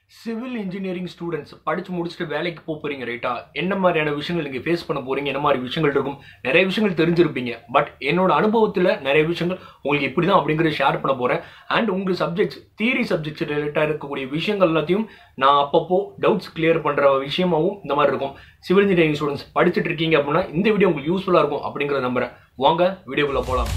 Civil engineering students படிச்சு முடிச்சுட்டு வேலைக்கு போக போறீங்க ரைட்டா என்ன மாதிரியான விஷயங்கள் நீங்க ஃபேஸ் பண்ண போறீங்க என்ன மாதிரி விஷயங்கள் இருக்கும் நிறைய விஷயங்கள் தெரிஞ்சிருப்பீங்க பட் என்னோட அனுபவத்துல நிறைய விஷயங்கள் உங்களுக்கு இப்படி தான் அப்படிங்கறத ஷேர் பண்ண போறேன் அண்ட் உங்க சப்ஜெக்ட்ஸ் தியரி சப்ஜெக்ட்ஸ் ரிலேட்டா இருக்கக்கூடிய விஷயங்கள் எல்லாத்தையும் நான் அப்பப்போ டவுட்ஸ் கிளியர் பண்ற விஷயமாவும் இந்த மாதிரி இருக்கும் சிவில் இன்ஜினியரிங் ஸ்டூடெண்ட்ஸ் படிச்சுட்டு இருக்கீங்க அப்படின்னா இந்த வீடியோ உங்களுக்கு யூஸ்ஃபுல்லா இருக்கும் அப்படிங்கறத நம்புறேன் வாங்க வீடியோக்குள்ள போலாம்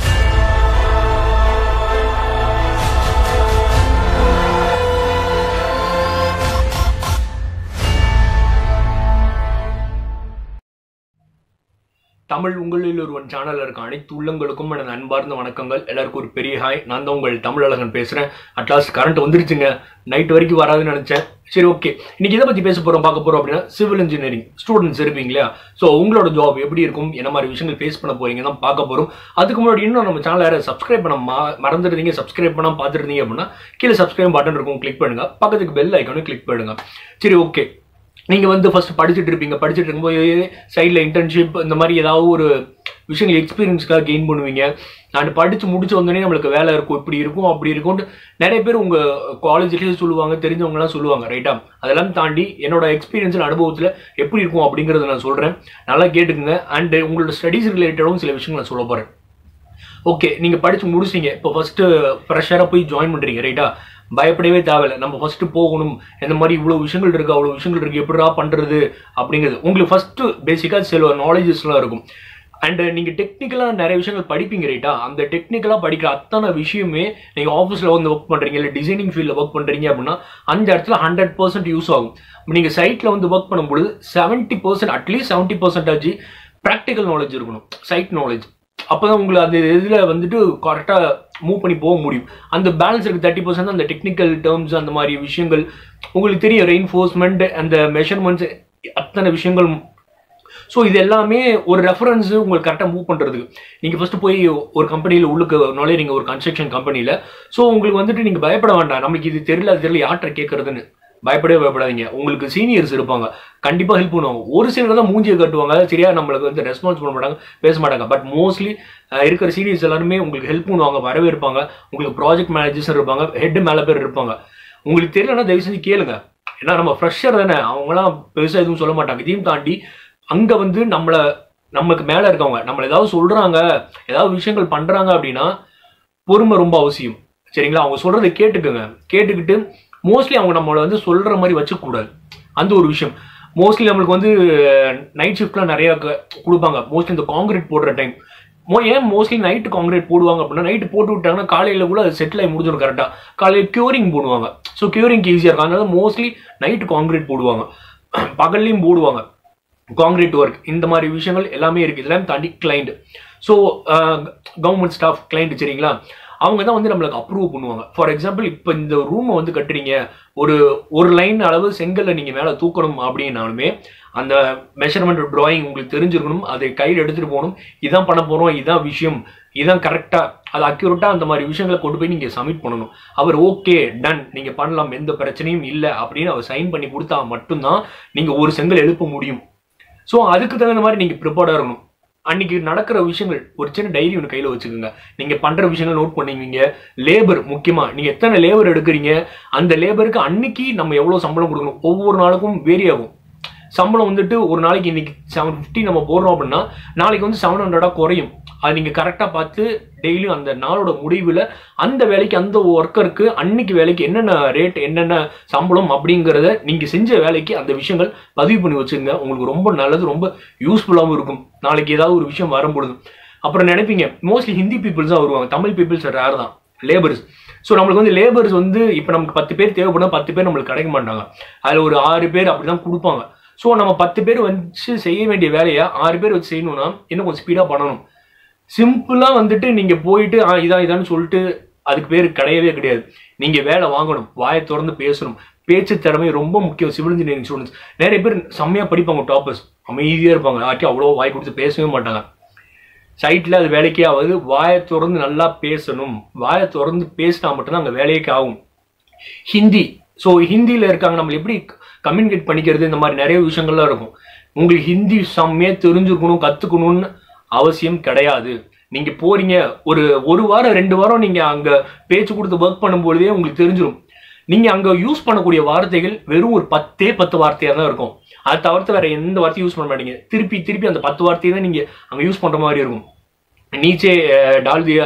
தமிழ் உங்களில் ஒருவன் சேனல்ல இருக்க அனைத்து உள்ளங்களுக்கும் எனது அன்பார்ந்த வணக்கங்கள் எல்லாருக்கும் ஒரு பெரிய ஹாய் நான் தான் உங்கள் தமிழழகன் பேசுறேன் அட்லாஸ்ட் கரண்ட் வந்துருச்சுங்க நைட் வரைக்கும் வராதுன்னு நினைச்சேன் சரி ஓகே இன்னைக்கு எதை பத்தி பேச போறோம் பார்க்க போறோம் அப்படின்னா சிவில் இன்ஜினியரிங் ஸ்டூடெண்ட்ஸ் இருப்பீங்க இல்லையா ஸோ உங்களோட ஜாப் எப்படி இருக்கும் என்ன மாதிரி விஷயங்கள் ஃபேஸ் பண்ண போறீங்க தான் பார்க்க போறோம் அதுக்கு முன்னாடி இன்னும் நம்ம சேனல் யாரும் சப்ஸ்கிரைப் பண்ண ம- மறந்துருந்தீங்க சப்ஸ்கிரைப் பண்ணாம பார்த்துருந்தீங்க அப்படின்னா கீழே சப்ஸ்கிரைப் பட்டன் இருக்கும் கிளிக் பண்ணுங்க பக்கத்துக்கு பெல் ஐக்கானும் கிளிக் பண்ணுங்க சரி ஓகே நீங்க வந்து ஃபர்ஸ்ட் படிச்சுட்டு இருப்பீங்க படிச்சுட்டு இருக்கும்போது சைடில் இன்டர்ன்ஷிப் இந்த மாதிரி ஏதாவது ஒரு விஷயங்கள் எக்ஸ்பீரியன்ஸ்க்காக கெயின் பண்ணுவீங்க அண்ட் படிச்சு முடிச்சு வந்தோடனே நம்மளுக்கு வேலை இருக்கும் இப்படி இருக்கும் அப்படி இருக்கும்னு நிறைய பேர் உங்க காலேஜ்லேயே சொல்லுவாங்க தெரிஞ்சவங்கலாம் சொல்லுவாங்க ரைட்டா அதெல்லாம் தாண்டி என்னோட எக்ஸ்பீரியன்ஸ் அனுபவத்தில் எப்படி இருக்கும் அப்படிங்கறத நான் சொல்றேன் நல்லா கேட்டுக்குங்க அண்ட் உங்களோட ஸ்டடீஸ் ரிலேட்டடும் சில விஷயங்கள் நான் சொல்ல போறேன் ஓகே நீங்க படிச்சு முடிச்சிங்க இப்போ ஃபர்ஸ்ட் ஃப்ரெஷராக போய் ஜாயின் பண்றீங்க ரைட்டா பயப்படவே தேவையில்ல நம்ம ஃபர்ஸ்ட் போகணும் இந்த மாதிரி இவ்வளவு விஷயங்கள் இருக்கு அவ்வளவு விஷயங்கள் இருக்கு எப்படிடா பண்றது அப்படிங்கிறது உங்களுக்கு ஃபர்ஸ்ட் பேசிக்கா சில நாலேஜஸ்லாம் இருக்கும் அண்ட் நீங்க டெக்னிக்கலா நிறைய விஷயங்கள் படிப்பீங்க ரைட்டா அந்த டெக்னிக்கலா படிக்கிற அத்தனை விஷயமே நீங்க ஆஃபீஸ்ல வந்து ஒர்க் பண்றீங்க இல்லை டிசைனிங் ஃபீல்ட்ல ஒர்க் பண்றீங்க அப்படின்னா அந்த இடத்துல ஹண்ட்ரட் பர்சன்ட் யூஸ் ஆகும் நீங்க சைட்ல வந்து ஒர்க் பண்ணும்போது seventy percent at least seventy percentage practical knowledge இருக்கணும் சைட் நாலேஜ் அப்பதான் உங்களுக்கு அந்த இதுல வந்துட்டு கரெக்டா மூவ் பண்ணி போக முடியும் அந்த பேலன்ஸ் இருக்கு தேர்ட்டி பர்சன்ட் அந்த டெக்னிக்கல் டேர்ம்ஸ் அந்த மாதிரி விஷயங்கள் உங்களுக்கு தெரியும் ரெயின்ஃபோர்ஸ்மெண்ட் அந்த மெஷர்மெண்ட்ஸ் அத்தனை விஷயங்கள் ஸோ இது எல்லாமே ஒரு ரெஃபரன்ஸ் உங்களுக்கு கரெக்டாக மூவ் பண்ணுறதுக்கு நீங்கள் ஃபர்ஸ்ட் போய் ஒரு கம்பெனியில் உள்ளுக்கு நுழையிறீங்க ஒரு கன்ஸ்ட்ரக்ஷன் கம்பெனியில் ஸோ உங்களுக்கு வந்துட்டு நீங்கள் பயப்பட வேண்டாம் நம்மளுக்கு இது தெரியல அது தெரியல யார்கிட்ட கேட்கறதுன்னு பயப்படவே பயப்படாதீங்க உங்களுக்கு சீனியர்ஸ் இருப்பாங்க கண்டிப்பாக ஹெல்ப் பண்ணுவாங்க ஒரு சிலர் தான் மூஞ்சியை கட்டுவாங்க சரியா நம்மளுக்கு வந்து ரெஸ்பான்ஸ் பண்ண மாட்டாங்க பேச மாட்டாங்க பட் மோஸ்ட்லி இருக்கிற சீனியர்ஸ் எல்லாருமே உங்களுக்கு ஹெல்ப் பண்ணுவாங்க வரவே இருப்பாங்க உங்களுக்கு ப்ராஜெக்ட் மேனேஜர்ஸ் இருப்பாங்க ஹெட் மேலே பேர் இருப்பாங்க உங்களுக்கு தெரியலன்னா தயவு செஞ்சு கேளுங்க ஏன்னா நம்ம ஃப்ரெஷர் தானே அவங்களாம் பெருசாக எதுவும் சொல்ல மாட்டாங்க இதையும் தாண்டி அங்கே வந்து நம்மளை நமக்கு மேலே இருக்கவங்க நம்மளை ஏதாவது சொல்கிறாங்க ஏதாவது விஷயங்கள் பண்ணுறாங்க அப்படின்னா பொறுமை ரொம்ப அவசியம் சரிங்களா அவங்க சொல்கிறத கேட்டுக்கோங்க கேட்டுக்கிட்டு மோஸ்ட்லி அவங்க நம்மளை வந்து சொல்கிற மாதிரி வச்சுக்கூடாது அந்த ஒரு விஷயம் மோஸ்ட்லி நம்மளுக்கு வந்து நைட் ஷிஃப்ட்லாம் நிறையா க- கொடுப்பாங்க மோஸ்ட்லி இந்த காங்கிரீட் போடுற டைம் மோ ஏன் மோஸ்ட்லி நைட்டு காங்கிரீட் போடுவாங்க அப்படின்னா நைட்டு போட்டு விட்டாங்கன்னா காலையில் கூட அது செட்டில் ஆகி முடிஞ்சிடும் கரெக்டாக காலையில் கியூரிங் போடுவாங்க ஸோ கியூரிங்க்கு ஈஸியாக இருக்கும் அதனால மோஸ்ட்லி நைட்டு காங்கிரீட் போடுவாங்க பகல்லையும் போடுவாங்க காங்கிரீட் ஒர்க் இந்த மாதிரி விஷயங்கள் எல்லாமே இருக்கு இதெல்லாம் தாண்டி client so government staff client சரிங்களா அவங்க தான் வந்து நம்மளுக்கு அப்ரூவ் பண்ணுவாங்க ஃபார் எக்ஸாம்பிள் இப்போ இந்த ரூமை வந்து கட்டுறீங்க ஒரு ஒரு லைன் அளவு செங்கல்ல நீங்க மேலே தூக்கணும் அப்படின்னாலுமே அந்த மெஷர்மெண்ட் டிராயிங் உங்களுக்கு தெரிஞ்சிருக்கணும் அதை கையில் எடுத்துட்டு போகணும் இதான் பண்ண போறோம் இதான் விஷயம் இதான் கரெக்டா அது அக்யூரேட்டா அந்த மாதிரி விஷயங்களை கொண்டு போய் நீங்க சப்மிட் பண்ணணும் அவர் ஓகே டன் நீங்க பண்ணலாம் எந்த பிரச்சனையும் இல்லை அப்படின்னு அவர் சைன் பண்ணி கொடுத்தா மட்டும்தான் நீங்க ஒரு செங்கல் எழுப்ப முடியும் ஸோ அதுக்கு தகுந்த மாதிரி நீங்கள் ப்ரிப்பேர்டாக இருக்கணும் அன்னைக்கு நடக்கிற விஷயங்கள் ஒரு சின்ன டைரி ஒன்று கையில் வச்சுக்கோங்க நீங்கள் பண்ணுற விஷயங்கள் நோட் பண்ணுவீங்க லேபர் முக்கியமாக நீங்கள் எத்தனை லேபர் எடுக்கிறீங்க அந்த லேபருக்கு அன்னைக்கு நம்ம எவ்வளோ சம்பளம் கொடுக்கணும் ஒவ்வொரு நாளுக்கும் வேரி ஆகும் சம்பளம் வந்துட்டு ஒரு நாளைக்கு இன்னைக்கு செவன் ஃபிஃப்டி நம்ம போடுறோம் அப்படின்னா நாளைக்கு வந்து செவன் ஹண்ட்ரடாக குறையும் அது நீங்கள் கரெக்டாக பார்த்து டெய்லியும் அந்த நாளோட முடிவில் அந்த வேலைக்கு அந்த ஒர்க்கருக்கு அன்னைக்கு வேலைக்கு என்னென்ன ரேட் என்னென்ன சம்பளம் அப்படிங்கிறத நீங்கள் செஞ்ச வேலைக்கு அந்த விஷயங்கள் பதிவு பண்ணி வச்சுங்க உங்களுக்கு ரொம்ப நல்லது ரொம்ப யூஸ்ஃபுல்லாகவும் இருக்கும் நாளைக்கு ஏதாவது ஒரு விஷயம் வரும்பொழுது அப்புறம் நினைப்பீங்க மோஸ்ட்லி ஹிந்தி பீப்புள்ஸ் தான் வருவாங்க தமிழ் பீப்புள்ஸ் ரேர் தான் லேபர்ஸ் ஸோ நம்மளுக்கு வந்து லேபர்ஸ் வந்து இப்போ நமக்கு பத்து பேர் தேவைப்படும் பத்து பேர் நம்மளுக்கு கிடைக்க மாட்டாங்க அதில் ஒரு ஆறு பேர் அப்படி தான் கொடுப்பாங்க ஸோ நம்ம பத்து பேர் வச்சு செய்ய வேண்டிய வேலையை ஆறு பேர் வச்சு செய்யணும்னா இன்னும் கொஞ்சம் ஸ்பீடாக பண்ணணும் சிம்பிளா வந்துட்டு நீங்க போயிட்டு ஆ இதான் இதான்னு சொல்லிட்டு அதுக்கு பேர் கிடையவே கிடையாது நீங்க வேலை வாங்கணும் வாயை திறந்து பேசணும் பேச்சு திறமை ரொம்ப முக்கியம் சிவில் இன்ஜினியரிங் ஸ்டூடெண்ட்ஸ் நிறைய பேர் செம்மையா படிப்பாங்க டாப்பர்ஸ் அமைதியா இருப்பாங்க யார்ட்டையும் அவ்வளோ வாய் கொடுத்து பேசவே மாட்டாங்க சைட்ல அது வேலைக்கே ஆகுது வாயை திறந்து நல்லா பேசணும் வாயை திறந்து பேசினா மட்டும்தான் அங்கே வேலைக்கே ஆகும் ஹிந்தி ஸோ ஹிந்தியில் இருக்காங்க நம்ம எப்படி கம்யூனிகேட் பண்ணிக்கிறது இந்த மாதிரி நிறைய விஷயங்கள்லாம் இருக்கும் உங்களுக்கு ஹிந்தி செம்மையா தெரிஞ்சுக்கணும் கற்றுக்கணும்னு அவசியம் கிடையாது நீங்க போறீங்க ஒரு ஒரு வாரம் ரெண்டு வாரம் நீங்க அங்க பேச்சு கொடுத்து ஒர்க் பண்ணும்பொழுதே உங்களுக்கு தெரிஞ்சிடும் நீங்க அங்க யூஸ் பண்ணக்கூடிய வார்த்தைகள் வெறும் ஒரு பத்தே பத்து வார்த்தையா தான் இருக்கும் அதை தவிர்த்து வேற எந்த வார்த்தையும் யூஸ் பண்ண மாட்டீங்க திருப்பி திருப்பி அந்த பத்து வார்த்தையை தான் நீங்க அங்க யூஸ் பண்ற மாதிரி இருக்கும் नीचे डाल दिया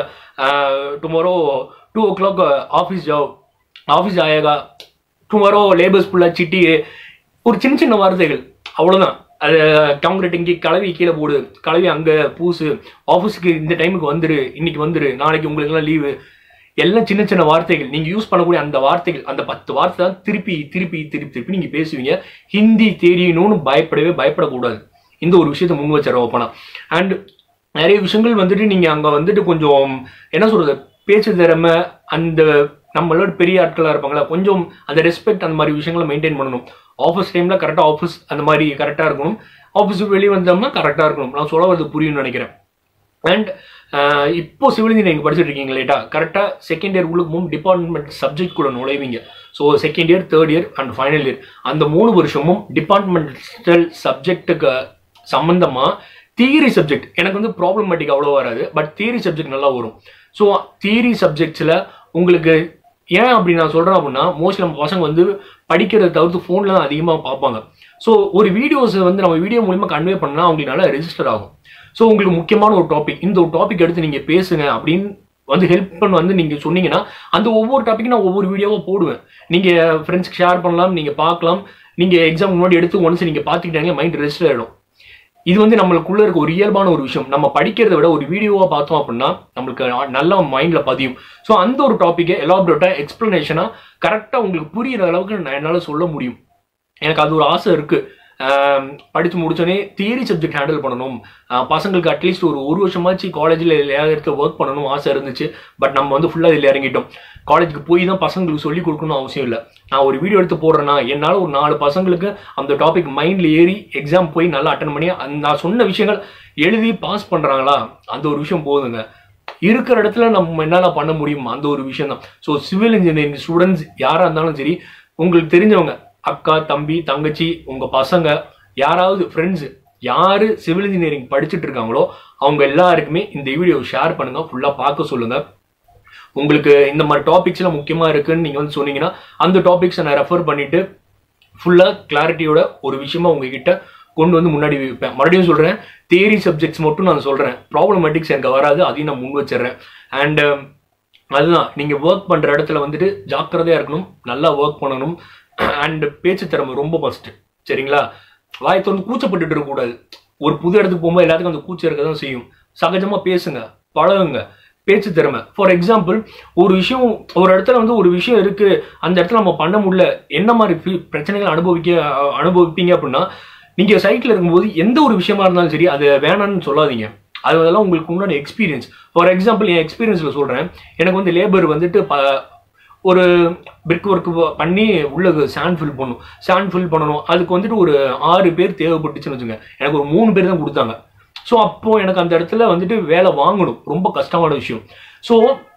tomorrow two o'clock office जाओ ஆஃபீஸ் ஆயேகா டுமாரோ லேபர்ஸ் ஃபுல்லாக சிட்டி ஒரு சின்ன சின்ன வார்த்தைகள் அவ்வளோதான் அது காங்கிரீட் இங்கே கலவி கீழே போடு கலவி அங்கே பூசு ஆஃபீஸுக்கு இந்த டைமுக்கு வந்துரு இன்னைக்கு வந்துரு நாளைக்கு உங்களுக்குலாம் லீவு எல்லாம் சின்ன சின்ன வார்த்தைகள் நீங்கள் யூஸ் பண்ணக்கூடிய அந்த வார்த்தைகள் அந்த பத்து வார்த்தை தான் திருப்பி திருப்பி திருப்பி திருப்பி நீங்கள் பேசுவீங்க ஹிந்தி தெரியணும்னு பயப்படவே பயப்படக்கூடாது இந்த ஒரு விஷயத்தை முன் வச்சிடறோம் ஓப்பனா அண்ட் நிறைய விஷயங்கள் வந்துட்டு நீங்க அங்க வந்துட்டு கொஞ்சம் என்ன சொல்றது பேச்சு திறமை அந்த நம்மளோட பெரிய ஆட்களா இருப்பாங்களா கொஞ்சம் அந்த ரெஸ்பெக்ட் அந்த மாதிரி விஷயங்களை மெயின்டைன் பண்ணணும் ஆஃபீஸ் டைம்ல கரெக்டா ஆஃபீஸ் அந்த மாதிரி கரெக்டா இருக்கணும் ஆஃபீஸுக்கு வெளியே வந்தோம்னா கரெக்டா இருக்கணும் நான் சொல்ல வரது புரியும்னு நினைக்கிறேன் அண்ட் இப்போ சிவில் இன்ஜினியரிங் படிச்சுட்டு இருக்கீங்க லேட்டா கரெக்டாக செகண்ட் இயர் உள்ள மூணு டிபார்ட்மெண்ட் சப்ஜெக்ட் கூட நுழைவீங்க so second year third year and final year அந்த மூணு வருஷமும் டிபார்ட்மெண்டல் சப்ஜெக்ட்டுக்கு சம்மந்தமா தியரி சப்ஜெக்ட் எனக்கு வந்து ப்ராப்ளமேட்டிக் அவ்வளோ வராது பட் தியரி சப்ஜெக்ட் நல்லா வரும் ஸோ தியரி சப்ஜெக்ட்ஸில் உங்களுக்கு ஏன் அப்படி நான் சொல்கிறேன் அப்படின்னா மோஸ்ட்லி நம்ம பசங்க வந்து படிக்கிறத தவிர்த்து ஃபோனில் தான் அதிகமாக பார்ப்பாங்க ஸோ ஒரு வீடியோஸை வந்து நம்ம வீடியோ மூலிமா கன்வே பண்ணால் அவங்களுக்கு நல்லா ரெஜிஸ்டர் ஆகும் ஸோ உங்களுக்கு முக்கியமான ஒரு டாபிக் இந்த ஒரு டாபிக் எடுத்து நீங்கள் பேசுங்க அப்படின்னு வந்து ஹெல்ப் பண்ண வந்து நீங்கள் சொன்னீங்கன்னா அந்த ஒவ்வொரு டாபிக் நான் ஒவ்வொரு வீடியோவாக போடுவேன் நீங்கள் ஃப்ரெண்ட்ஸ்க்கு ஷேர் பண்ணலாம் நீங்கள் பார்க்கலாம் நீங்கள் எக்ஸாம் முன்னாடி எடுத்து ஒன்ஸ் நீங்கள் பார்த்துக்கிட்டாங்க மைண்ட் ரெஜிஸ்டர் ஆகிடும் இது வந்து நம்மளுக்குள்ள இருக்க ஒரு இயல்பான ஒரு விஷயம் நம்ம படிக்கிறத விட ஒரு வீடியோவா பார்த்தோம் அப்படின்னா நம்மளுக்கு நல்ல மைண்ட்ல பதியும் ஸோ அந்த ஒரு டாப்பிக்கை எலாபரேட்டா எக்ஸ்பிளனேஷனா கரெக்டா உங்களுக்கு புரியுற அளவுக்கு நான் என்னால சொல்ல முடியும் எனக்கு அது ஒரு ஆசை இருக்கு ஆம், படிச்சு முடிச்சோடனே தியரி சப்ஜெக்ட் ஹேண்டில் பண்ணணும் ஆ, பசங்களுக்கு அட்லீஸ்ட் ஒரு ஒரு வருஷமாச்சு காலேஜில் எதாவது இடத்துல ஒர்க் பண்ணணும் ஆசை இருந்துச்சு பட் நம்ம வந்து ஃபுல்லாக இதில் இறங்கிட்டோம் காலேஜுக்கு போய் தான் பசங்களுக்கு சொல்லி கொடுக்கணும் அவசியம் இல்லை நான் ஒரு வீடியோ எடுத்து போடுறேன்னா என்னால் ஒரு நாலு பசங்களுக்கு அந்த டாபிக் மைண்டில் ஏறி எக்ஸாம் போய் நல்லா அட்டன் பண்ணி அந்த நான் சொன்ன விஷயங்கள் எழுதி பாஸ் பண்ணுறாங்களா அந்த ஒரு விஷயம் போதுங்க இருக்கிற இடத்துல நம்ம என்னென்ன பண்ண முடியும் அந்த ஒரு விஷயம் தான் ஸோ சிவில் இன்ஜினியரிங் ஸ்டூடெண்ட்ஸ் யாராக இருந்தாலும் சரி உங்களுக்கு தெரிஞ்சவங்க அக்கா தம்பி தங்கச்சி உங்க பசங்க யாராவது ஃப்ரெண்ட்ஸ் யாரு சிவில் இன்ஜினியரிங் படிச்சுட்டு இருக்காங்களோ அவங்க எல்லாருக்குமே இந்த வீடியோ ஷேர் பண்ணுங்க ஃபுல்லா பார்க்க சொல்லுங்க உங்களுக்கு இந்த மாதிரி டாபிக்ஸ்லாம் முக்கியமா இருக்குன்னு நீங்க வந்து சொன்னீங்கன்னா அந்த டாபிக்ஸை நான் ரெஃபர் பண்ணிட்டு ஃபுல்லா கிளாரிட்டியோட ஒரு விஷயமா உங்ககிட்ட கொண்டு வந்து முன்னாடி வைப்பேன் மறுபடியும் சொல்றேன் தியரி சப்ஜெக்ட்ஸ் மட்டும் நான் சொல்றேன் ப்ராப்ளமேட்டிக்ஸ் எனக்கு வராது அதையும் நான் முன் வச்சிடுறேன் அண்ட் அதுதான் நீங்க ஒர்க் பண்ற இடத்துல வந்துட்டு ஜாக்கிரதையா இருக்கணும் நல்லா ஒர்க் பண்ணணும் அண்ட் பேச்சு திறமை ரொம்ப மஸ்ட் சரிங்களா வாய் திறந்து கூச்சப்பட்டுட்டு இருக்கக்கூடாது ஒரு புது இடத்துக்கு போகும்போது எல்லாத்துக்கும் அந்த கூச்சம் இருக்க தான் செய்யும் சகஜமா பேசுங்க பழகுங்க பேச்சு திறமை ஃபார் எக்ஸாம்பிள் ஒரு விஷயம் ஒரு இடத்துல வந்து ஒரு விஷயம் இருக்கு அந்த இடத்துல நம்ம பண்ண முடியல என்ன மாதிரி feel- பிரச்சனைகள் அனுபவிக்க அஹ், அனுபவிப்பீங்க அப்படின்னா நீங்க சைட்ல இருக்கும்போது எந்த ஒரு விஷயமா இருந்தாலும் சரி அது வேணாம்னு சொல்லாதீங்க அது அதெல்லாம் உங்களுக்கு உண்டான எக்ஸ்பீரியன்ஸ் ஃபார் எக்ஸாம்பிள் என் எக்ஸ்பீரியன்ஸ்ல சொல்றேன் எனக்கு வந்து லேபர் வந்துட்டு ப- ஒரு பிரிக் ஒர்க் பண்ணி உள்ள சாண்ட் ஃபில் பண்ணணும் சாண்ட் ஃபில் பண்ணணும் அதுக்கு வந்துட்டு ஒரு ஆறு பேர் தேவைப்பட்டுச்சுன்னு வச்சுங்க எனக்கு ஒரு மூணு பேர் தான் கொடுத்தாங்க ஸோ அப்போ எனக்கு அந்த இடத்துல வந்துட்டு வேலை வாங்கணும் ரொம்ப கஷ்டமான விஷயம் ஸோ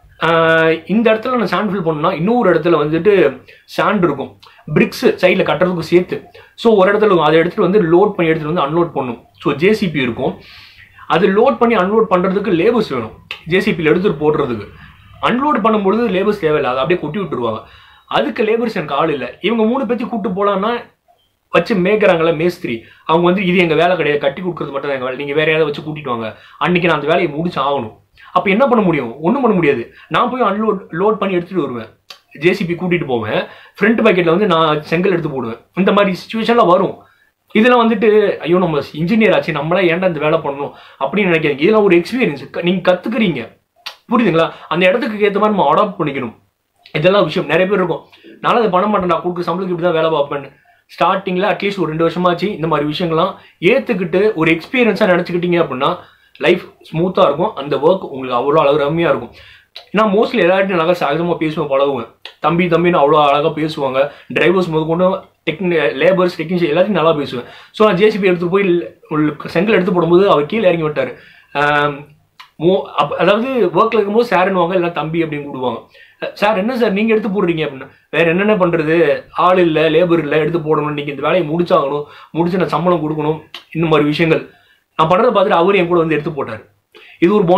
இந்த இடத்துல நான் சாண்ட் ஃபில் பண்ணணும்னா இன்னொரு இடத்துல வந்துட்டு சாண்ட் இருக்கும் பிரிக்ஸ் சைடில் கட்டுறதுக்கு சேர்த்து ஸோ ஒரு இடத்துல இருக்கும். அதை எடுத்துட்டு வந்து லோட் பண்ணி எடுத்துட்டு வந்து அன்லோட் பண்ணும் ஸோ ஜேசிபி இருக்கும் அது லோட் பண்ணி அன்லோட் பண்றதுக்கு லேபர்ஸ் வேணும் ஜேசிபியில் எடுத்துட்டு போடுறதுக்கு அன்லோட் பண்ணும்பொழுது லேபர்ஸ் தேவையில்லை அதை அப்படியே கொட்டி விட்டுருவாங்க அதுக்கு லேபர்ஸ் எனக்கு ஆள் இல்லை இவங்க மூணு பேச்சு கூட்டு போலான்னா வச்சு மேய்க்கிறாங்கல்ல மேஸ்திரி அவங்க வந்து இது எங்க வேலை கிடையாது கட்டி கொடுக்கறது மட்டும் தான் எங்க வேலை நீங்க வேற யாராவது வச்சு கூட்டிட்டு வாங்க அன்னைக்கு நான் அந்த வேலையை முடிச்சு ஆகணும் அப்ப என்ன பண்ண முடியும் ஒண்ணும் பண்ண முடியாது நான் போய் அன்லோட் லோட் பண்ணி எடுத்துட்டு வருவேன் ஜேசிபி கூட்டிட்டு போவேன் ஃப்ரண்ட் பாக்கெட்ல வந்து நான் செங்கல் எடுத்து போடுவேன் இந்த மாதிரி சுச்சுவேஷன்லாம் வரும் இதெல்லாம் வந்துட்டு ஐயோ நம்ம இன்ஜினியர் ஆச்சு நம்மளா ஏன்டா இந்த வேலை பண்ணணும் அப்படின்னு நினைக்காதீங்க இதெல்லாம் ஒரு எக்ஸ்பீரியன்ஸ் நீங்க கத்துக்கிறீங்க புரியுதுங்களா அந்த இடத்துக்கு ஏற்ற மாதிரி நம்ம அடாப்ட் பண்ணிக்கணும் இதெல்லாம் விஷயம் நிறைய பேர் இருக்கும் நானும் அதை பண்ண மாட்டேன்டா கொடுக்குற சம்பளத்துக்கு இப்படி தான் வேலை பார்ப்பேன் ஸ்டார்டிங்ல அட்லீஸ்ட் ஒரு ரெண்டு வருஷமாச்சு இந்த மாதிரி விஷயங்கள்லாம் ஏத்துக்கிட்டு ஒரு எக்ஸ்பீரியன்ஸா நினைச்சுக்கிட்டீங்க அப்படின்னா லைஃப் ஸ்மூத்தா இருக்கும் அந்த ஒர்க் உங்களுக்கு அவ்வளோ அளவு ரம்மியா இருக்கும் நான் மோஸ்ட்லி எல்லார்ட்டையும் நல்லா சகஜமா பேசுவேன் பழகுவேன் தம்பி தம்பின்னு அவ்வளோ அழகா பேசுவாங்க டிரைவர்ஸ் முதற்கொண்டு டெக்னி லேபர்ஸ் டெக்னீஷியன் எல்லாத்தையும் நல்லா பேசுவேன் ஸோ நான் ஜேசிபி எடுத்து போய் உள்ள செங்கல் எடுத்து போடும்போது அவர் கீழே இறங்கி விட்டாரு ஆம், மோ- அப்ப- அதாவது ஒர்க்ல இருக்கும்போது சார்னுவாங்க இல்லை தம்பி அப்படின்னு கூடுவாங்க சார் என்ன சார் நீங்க எடுத்து போடுறீங்க அப்படின்னு வேற என்னென்ன பண்றது ஆள் இல்ல லேபர் இல்ல எடுத்து போடணும் நீங்க இந்த வேலையை முடிச்சாகணும் முடிச்சு நான் சம்பளம் கொடுக்கணும் இந்த மாதிரி விஷயங்கள் நான் பண்றதை பார்த்துட்டு அவரு என் கூட வந்து எடுத்து போட்டாரு இது ஒரு பாண்டிங்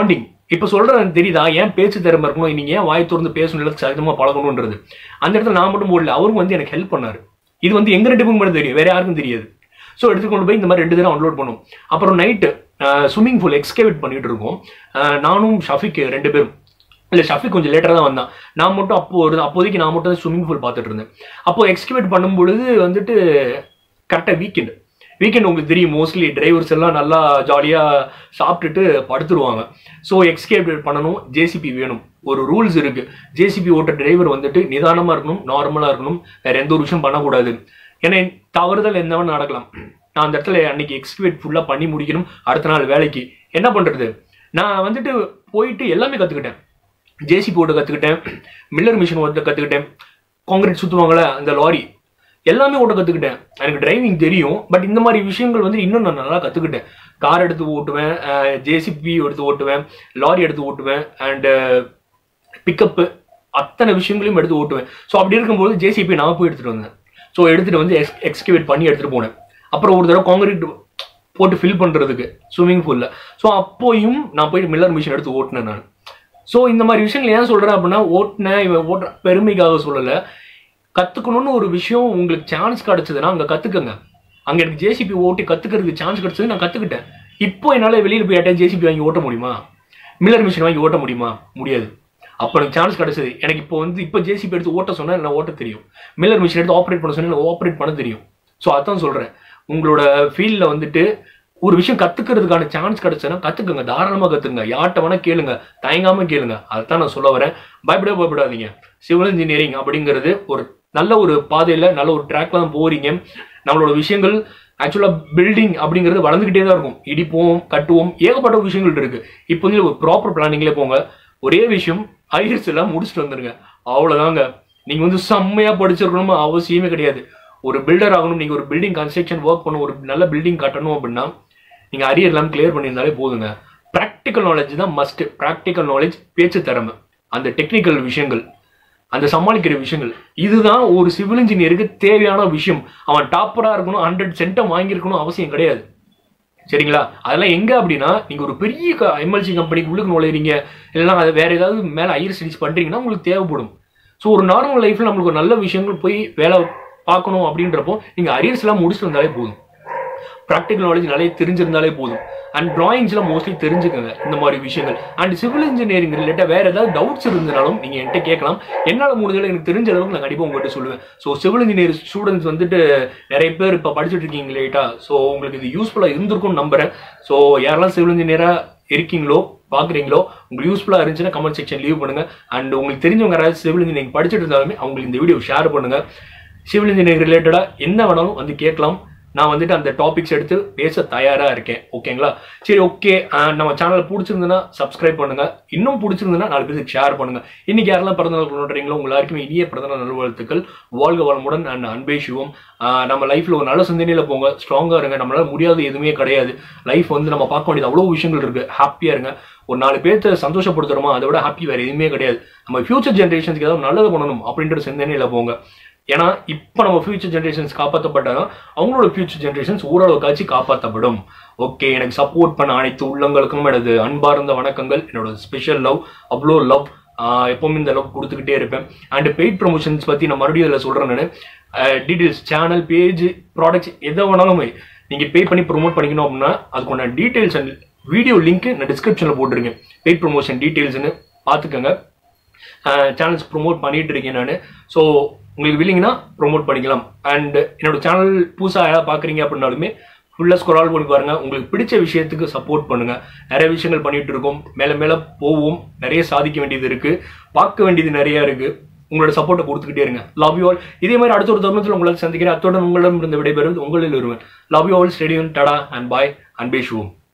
இப்போ சொல்கிறேன் தெரியுதா ஏன் பேச்சு திறமை இருக்கணும் நீங்கள் ஏன் வாய் திறந்து பேசணும் சகஜமாக பழகணுன்றது அந்த இடத்துல நான் மட்டும் போடல அவரும் வந்து எனக்கு ஹெல்ப் பண்ணாரு இது வந்து எங்க ரெண்டு பேரும் மட்டும் தெரியும் வேற யாருக்கும் தெரியாது ஸோ எடுத்து கொண்டு போய் இந்த மாதிரி ரெண்டு தடவை அன்லோட் பண்ணும் அப்புறம் நைட்டு ஸ்விம்மிங் பூல் எக்ஸ்கேவேட் பண்ணிட்டு இருக்கோம் அஹ் நானும் ஷஃபிக் ரெண்டு பேரும் இல்லை ஷஃபிக் கொஞ்சம் லேட்டராக தான் வந்தான் நான் மட்டும் அப்போ ஒரு அப்போதைக்கு நான் மட்டும் ஸ்விம்மிங் பூல் பார்த்துட்டு இருந்தேன் அப்போ எக்ஸ்கவேட் பண்ணும் பொழுது வந்துட்டு கரெக்டாக வீக்கெண்டு வீக்கெண்ட் உங்களுக்கு தெரியும் மோஸ்ட்லி டிரைவர்ஸ் எல்லாம் நல்லா ஜாலியாக சாப்பிட்டுட்டு படுத்துருவாங்க ஸோ எக்ஸ்கேவேட் பண்ணணும் ஜேசிபி வேணும் ஒரு ரூல்ஸ் இருக்கு ஜேசிபி ஓட்ட டிரைவர் வந்துட்டு நிதானமாக இருக்கணும் நார்மலாக இருக்கணும் வேற எந்த ஒரு விஷயம் பண்ணக்கூடாது ஏன்னா தவறுதல் என்னவன் நடக்கலாம் நான் அந்த இடத்துல அன்னைக்கு எக்ஸ்கவேட் ஃபுல்லாக பண்ணி முடிக்கணும் அடுத்த நாள் வேலைக்கு என்ன பண்ணுறது நான் வந்துட்டு போயிட்டு எல்லாமே கற்றுக்கிட்டேன் ஜேசிபி ஓட்ட கற்றுக்கிட்டேன் மில்லர் மிஷின் ஓட்ட கற்றுக்கிட்டேன் காங்கிரீட் சுற்றுவாங்களே அந்த லாரி எல்லாமே ஓட்ட கற்றுக்கிட்டேன் எனக்கு டிரைவிங் தெரியும் பட் இந்த மாதிரி விஷயங்கள் வந்து இன்னும் நான் நல்லா கற்றுக்கிட்டேன் கார் எடுத்து ஓட்டுவேன் ஜேசிபி எடுத்து ஓட்டுவேன் லாரி எடுத்து ஓட்டுவேன் அண்டு பிக்கப்பு அத்தனை விஷயங்களையும் எடுத்து ஓட்டுவேன் ஸோ அப்படி இருக்கும்போது ஜேசிபி நான் போய் எடுத்துகிட்டு வந்தேன் ஸோ எடுத்துகிட்டு வந்து எக்ஸ் எக்ஸ்கவேட் பண்ணி எடுத்துகிட்டு போனேன் அப்புறம் ஒரு தடவை காங்கிரீட் போட்டு ஃபில் பண்ணுறதுக்கு ஸ்விம்மிங் பூலில் ஸோ அப்போயும் நான் போய் மில்லர் மிஷின் எடுத்து ஓட்டினேன் நான் ஸோ இந்த மாதிரி விஷயங்கள் ஏன் சொல்கிறேன் அப்படின்னா ஓட்டினேன் இவன் ஓட்டுற பெருமைக்காக சொல்லலை கற்றுக்கணும்னு ஒரு விஷயம் உங்களுக்கு சான்ஸ் கிடச்சதுன்னா அங்கே கற்றுக்கங்க அங்கே எனக்கு ஜேசிபி ஓட்டி கற்றுக்கிறதுக்கு சான்ஸ் கிடச்சது நான் கற்றுக்கிட்டேன் இப்போ என்னால் வெளியில் போய் யார்ட்டையும் ஜேசிபி வாங்கி ஓட்ட முடியுமா மில்லர் மிஷின் வாங்கி ஓட்ட முடியுமா முடியாது அப்போ எனக்கு சான்ஸ் கிடச்சது எனக்கு இப்போ வந்து இப்போ ஜேசிபி எடுத்து ஓட்ட சொன்னால் எனக்கு ஓட்ட தெரியும் மில்லர் மிஷின் எடுத்து ஆப்ரேட் பண்ண சொன்னால் எனக்கு ஆப்ரேட் பண்ண தெரியும் ஸோ அதான் சொல்கிறேன் உங்களோட ஃபீல்டில் வந்துட்டு ஒரு விஷயம் கத்துக்கிறதுக்கான சான்ஸ் கிடைச்சதுன்னா கத்துக்கங்க தாராளமா கத்துங்க யார்கிட்ட வேணா கேளுங்க தயங்காம கேளுங்க அதைத்தான் நான் சொல்ல வரேன் பயப்படவே பயப்படாதீங்க சிவில் இன்ஜினியரிங் அப்படிங்கிறது ஒரு நல்ல ஒரு பாதையில நல்ல ஒரு ட்ராக்ல தான் போறீங்க நம்மளோட விஷயங்கள் ஆக்சுவலா பில்டிங் அப்படிங்கிறது வளர்ந்துகிட்டே தான் இருக்கும் இடிப்போம் கட்டுவோம் ஏகப்பட்ட விஷயங்கள் இருக்கு இப்போ வந்து ஒரு ப்ராப்பர் பிளானிங்ல போங்க ஒரே விஷயம் ஐஎஸ் எல்லாம் முடிச்சுட்டு வந்துருங்க அவ்வளவுதாங்க நீங்க வந்து செம்மையா படிச்சிருக்கணும் அவசியமே கிடையாது ஒரு பில்டர் ஆகணும் நீங்க ஒரு பில்டிங் கன்ஸ்ட்ரக்ஷன் ஒர்க் பண்ணணும் ஒரு நல்ல பில்டிங் கட்டணும் அப்படின்னா நீங்க அரியர் எல்லாம் கிளியர் பண்ணியிருந்தாலே போதுங்க ப்ராக்டிக்கல் நாலேஜ் தான் மஸ்ட் ப்ராக்டிக்கல் நாலேஜ் பேச்சு திறமை அந்த டெக்னிக்கல் விஷயங்கள் அந்த சமாளிக்கிற விஷயங்கள் இதுதான் ஒரு சிவில் இன்ஜினியருக்கு தேவையான விஷயம் அவன் டாப்பரா இருக்கணும் ஹண்ட்ரட் சென்டம் வாங்கியிருக்கணும் அவசியம் கிடையாது சரிங்களா அதெல்லாம் எங்க அப்படின்னா நீங்க ஒரு பெரிய எம்எல்சி கம்பெனிக்கு உள்ளுக்கு நுழையிறீங்க இல்லைன்னா அது வேற ஏதாவது மேல ஹையர் ஸ்டடிஸ் பண்றீங்கன்னா உங்களுக்கு தேவைப்படும் ஸோ ஒரு நார்மல் லைஃப்ல நம்மளுக்கு ஒரு நல்ல விஷயங்கள் போய் வேலை பார்க்கணும் அப்படின்றப்போ நீங்க அரியர்ஸ் எல்லாம் முடிச்சுட்டு வந்தாலே போதும் ப்ராக்டிக்கல் நாலேஜ் நிறைய தெரிஞ்சிருந்தாலே போதும் அண்ட் டிராயிங்ஸ்லாம் மோஸ்ட்லி தெரிஞ்சுக்கோங்க இந்த மாதிரி விஷயங்கள் அண்ட் சிவில் இன்ஜினியரிங் ரிலேட்டாக வேற ஏதாவது டவுட்ஸ் இருந்தாலும் நீங்கள் என்கிட்ட கேட்கலாம் என்னால் முடிஞ்சளவு எனக்கு தெரிஞ்ச அளவுக்கு நான் கண்டிப்பாக உங்கள்கிட்ட சொல்லுவேன் ஸோ சிவில் இன்ஜினியர் ஸ்டூடெண்ட்ஸ் வந்துட்டு நிறைய பேர் இப்போ படிச்சுட்டு இருக்கீங்க லேட்டா ஸோ உங்களுக்கு இது யூஸ்ஃபுல்லாக இருந்திருக்கும்னு நம்புறேன் ஸோ யாரெல்லாம் சிவில் இன்ஜினியராக இருக்கீங்களோ பார்க்குறீங்களோ உங்களுக்கு யூஸ்ஃபுல்லாக இருந்துச்சுன்னா கமெண்ட் செக்ஷன் லீவ் பண்ணுங்க அண்ட் உங்களுக்கு தெரிஞ்சவங்க யாராவது சிவில் இன்ஜினியரிங் படிச்சுட்டு இருந்தாலுமே அவங்களுக்கு இந்த வீடியோ ஷேர் பண்ணுங்க சிவில் இன்ஜினியரிங் ரிலேட்டடாக என்ன வேணாலும் வந்து கேட்கலாம் நான் வந்துட்டு அந்த டாபிக்ஸ் எடுத்து பேச தயாரா இருக்கேன் ஓகேங்களா சரி ஓகே நம்ம சேனல் பிடிச்சிருந்ததுன்னா சப்ஸ்கிரைப் பண்ணுங்க இன்னும் பிடிச்சிருந்ததுன்னா நாலு பேருக்கு ஷேர் பண்ணுங்க இன்னைக்கு யாரெல்லாம் பிறந்தநாள் கொண்டாடுறீங்களோ உங்க எல்லாருக்குமே இனிய பிறந்தநாள் நல்வாழ்த்துக்கள் வாழ்க வளமுடன் அண்ட் அன்பே சிவம் ஆஹ் நம்ம லைஃப்ல ஒரு நல்ல சிந்தனையில போங்க ஸ்ட்ராங்கா இருங்க நம்மளால முடியாது எதுவுமே கிடையாது லைஃப் வந்து நம்ம பார்க்க வேண்டியது அவ்வளவு விஷயங்கள் இருக்கு ஹாப்பியா இருங்க ஒரு நாலு பேர்த்த சந்தோஷப்படுத்துறோமா அதை விட ஹாப்பி வேற எதுவுமே கிடையாது நம்ம ஃபியூச்சர் ஜென்ரேஷன்ஸ்க்கு ஏதாவது நல்லது பண்ணணும் அப்படின்ற சிந்தனையில போங்க ஏன்னா இப்போ நம்ம ஃபியூச்சர் ஜென்ரேஷன்ஸ் காப்பாற்றப்பட்டாலும் அவங்களோட ஃபியூச்சர் ஜென்ரேஷன்ஸ் ஓரளவுக்காச்சும் காப்பாற்றப்படும் ஓகே எனக்கு சப்போர்ட் பண்ண அனைத்து உள்ளங்களுக்கும் எனது அன்பார்ந்த வணக்கங்கள் என்னோட ஸ்பெஷல் லவ் அவ்வளோ லவ் எப்பவுமே இந்த லவ் கொடுத்துக்கிட்டே இருப்பேன் அண்ட் பெய்ட் ப்ரொமோஷன்ஸ் பற்றி நான் மறுபடியும் இதில் சொல்கிறேன் நான் டீட்டெயில்ஸ் சேனல் பேஜ் ப்ராடக்ட்ஸ் எதை வேணாலுமே நீங்கள் பே பண்ணி ப்ரொமோட் பண்ணிக்கணும் அப்படின்னா அதுக்கான டீட்டெயில்ஸ் அண்ட் வீடியோ லிங்க் நான் டிஸ்கிரிப்ஷனில் போட்டிருக்கேன் பெய்ட் ப்ரொமோஷன் டீட்டெயில்ஸ்னு பார்த்துக்கோங்க சேனல்ஸ் ப்ரொமோட் பண்ணிட்டு இருக்கேன் நான் ஸோ உங்களுக்கு வில்லிங்கன்னா ப்ரொமோட் பண்ணிக்கலாம் அண்ட் என்னோட சேனல் புதுசாக யாராவது பார்க்குறீங்க அப்படின்னாலுமே ஃபுல்லாக ஸ்க்ரால் பண்ணி பாருங்க உங்களுக்கு பிடிச்ச விஷயத்துக்கு சப்போர்ட் பண்ணுங்க நிறைய விஷயங்கள் பண்ணிட்டு இருக்கோம் மேலே மேலே போவோம் நிறைய சாதிக்க வேண்டியது இருக்கு பார்க்க வேண்டியது நிறைய இருக்கு உங்களோட சப்போர்ட்டை கொடுத்துக்கிட்டே இருங்க லவ் யூ ஆல் இதே மாதிரி அடுத்த ஒரு தருணத்தில் உங்களை சந்திக்கிறேன் அத்துடன் உங்களிடம் இருந்து விடைபெறுவது உங்களில் ஒருவன் love you all stadium tata and bye அன்பே ஷூம்